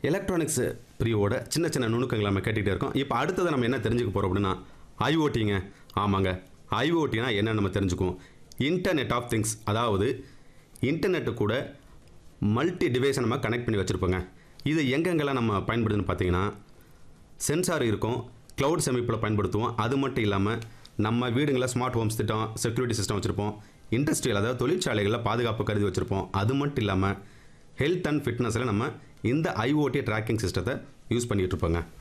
electronics பிரிவோட சின்ன சின்ன நுணுக்கங்களை நம்ம கேட்டுக்கிட்டே இருக்கோம் இப்போ அடுத்தது நம்ம என்ன தெரிஞ்சுக்க போகிறோம் அப்படின்னா ஐஓடிங்க ஆமாங்க ஐஓடினா என்ன நம்ம தெரிஞ்சுக்குவோம் இன்டர்நெட் ஆஃப் திங்ஸ் அதாவது இன்டர்நெட்டு கூட மல்டி டிவைஸை நம்ம கனெக்ட் பண்ணி வச்சுருப்போங்க இது எங்கெங்கெல்லாம் நம்ம பயன்படுதுன்னு பார்த்தீங்கன்னா சென்சார் இருக்கும் க்ளவுட் செமிப்பில் பயன்படுத்துவோம் அது மட்டும் இல்லாமல் நம்ம வீடுங்களில் ஸ்மார்ட் ஹோம்ஸ் திட்டம் செக்யூரிட்டி சிஸ்டம் வச்சுருப்போம் இண்டஸ்ட்ரியல் அதாவது தொழிற்சாலைகளில் பாதுகாப்பு கருதி வச்சுருப்போம் அது மட்டும் இல்லாமல் ஹெல்த் அண்ட் ஃபிட்னஸில் நம்ம இந்த ஐஓடி ட்ராக்கிங் சிஸ்டத்தை யூஸ் பண்ணிகிட்டு இருப்போங்க